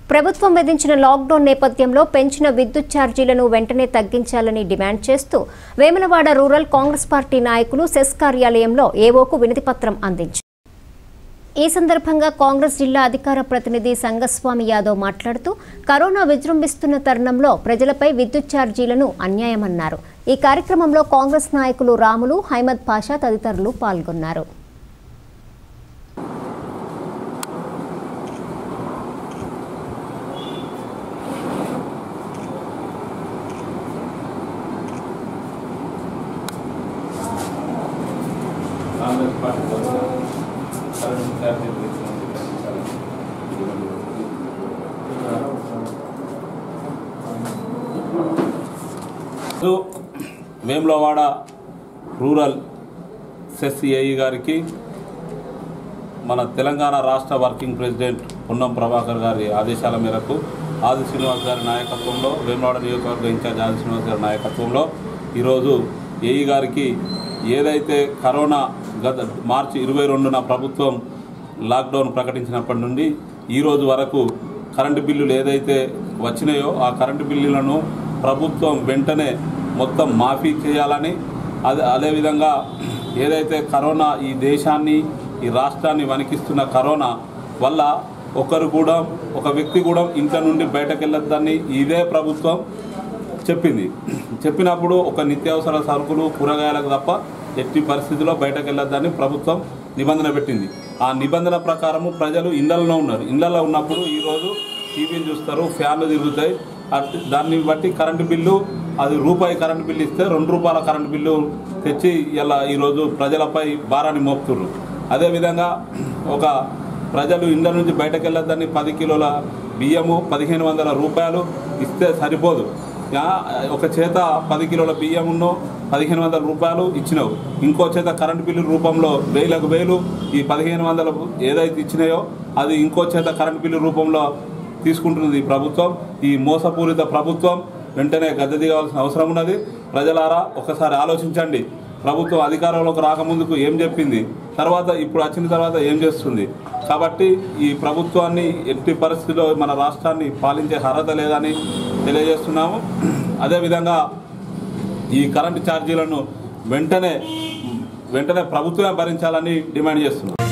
ప్రభుత్వం విధించిన లాక్డౌన్ నేపథ్యంలో పెంచిన విద్యుత్ ఛార్జీలను వెంటనే తగ్గించాలని డిమాండ్ చేస్తూ వేములవాడ రూరల్ కాంగ్రెస్ పార్టీ నాయకులు సెస్ కార్యాలయంలో ఏవోకు వినతిపత్రం అందించారు ఈ సందర్భంగా కాంగ్రెస్ జిల్లా అధికార ప్రతినిధి సంగస్వామి యాదవ్ మాట్లాడుతూ కరోనా విజృంభిస్తున్న తరుణంలో ప్రజలపై విద్యుత్ ఛార్జీలను అన్యాయమన్నారు ఈ కార్యక్రమంలో కాంగ్రెస్ నాయకులు రాములు హైమద్ పాషా తదితరులు పాల్గొన్నారు కాంగ్రెస్ పార్టీ తరఫున కరెంట్ ఛార్జీలు పెంచినందుకు తగ్గించాలని ఈరోజు వేములవాడ రూరల్ సెస్ ఏఈ గారికి మన తెలంగాణ రాష్ట్ర వర్కింగ్ ప్రెసిడెంట్ పున్నం ప్రభాకర్ గారి ఆదేశాల మేరకు ఆది శ్రీనివాస్ గారి నాయకత్వంలో వేములవాడ నియోజకవర్గ ఇన్ఛార్జ్ ఆది శ్రీనివాస్ గారి నాయకత్వంలో ఈరోజు ఏఈ గారికి ఏదైతే కరోనా గత మార్చి ఇరవై రెండున ప్రభుత్వం లాక్డౌన్ ప్రకటించినప్పటి నుండి ఈ రోజు వరకు కరెంటు బిల్లులు ఏదైతే వచ్చినాయో ఆ కరెంటు బిల్లులను ప్రభుత్వం వెంటనే మొత్తం మాఫీ చేయాలని అదే అదేవిధంగా ఏదైతే కరోనా ఈ దేశాన్ని ఈ రాష్ట్రాన్ని వణికిస్తున్న కరోనా వల్ల ఒకరు కూడా ఒక వ్యక్తి కూడా ఇంట్లో నుండి బయటకు వెళ్ళొద్దని ఇదే ప్రభుత్వం చెప్పింది చెప్పినప్పుడు ఒక నిత్యావసర సరుకులు కూరగాయలకు తప్ప ఎట్టి పరిస్థితిలో బయటకు వెళ్ళొద్దని ప్రభుత్వం నిబంధన పెట్టింది ఆ నిబంధన ప్రకారము ప్రజలు ఇళ్లలో ఉన్నారు ఇళ్లలో ఉన్నప్పుడు ఈరోజు టీవీలు చూస్తారు ఫ్యాన్లు తిరుగుతాయి అట్- దాన్ని బట్టి కరెంటు బిల్లు అది రూపాయి కరెంటు బిల్లు ఇస్తే రెండు రూపాయల కరెంటు బిల్లు తెచ్చి ఇలా ఈరోజు ప్రజలపై భారాన్ని మోపుతున్నారు అదేవిధంగా ఒక ప్రజలు ఇండ్ల నుంచి బయటకు వెళ్ళొద్దని పది కిలోల బియ్యము పదిహేను వందల రూపాయలు ఇస్తే సరిపోదు యా, ఒక చేత పది కిలోల బియ్యమును పదిహేను వందల రూపాయలు ఇచ్చినావు ఇంకో చేత కరెంటు బిల్లు రూపంలో వేలకు వేలు ఈ పదిహేను వందల ఏదైతే ఇచ్చినాయో అది ఇంకో చేత కరెంటు బిల్లు రూపంలో తీసుకుంటున్నది ఈ ప్రభుత్వం ఈ మోసపూరిత ప్రభుత్వం వెంటనే గద్దె దిగాల్సిన అవసరం ఉన్నది ప్రజలారా ఒకసారి ఆలోచించండి ప్రభుత్వం అధికారంలోకి రాకముందుకు ఏం చెప్పింది తర్వాత ఇప్పుడు వచ్చిన తర్వాత ఏం చేస్తుంది కాబట్టి ఈ ప్రభుత్వాన్ని ఎట్టి పరిస్థితిలో మన రాష్ట్రాన్ని పాలించే అర్హత లేదని తెలియజేస్తున్నాము అదేవిధంగా ఈ కరెంటు ఛార్జీలను వెంటనే వెంటనే ప్రభుత్వమే భరించాలని డిమాండ్ చేస్తున్నాం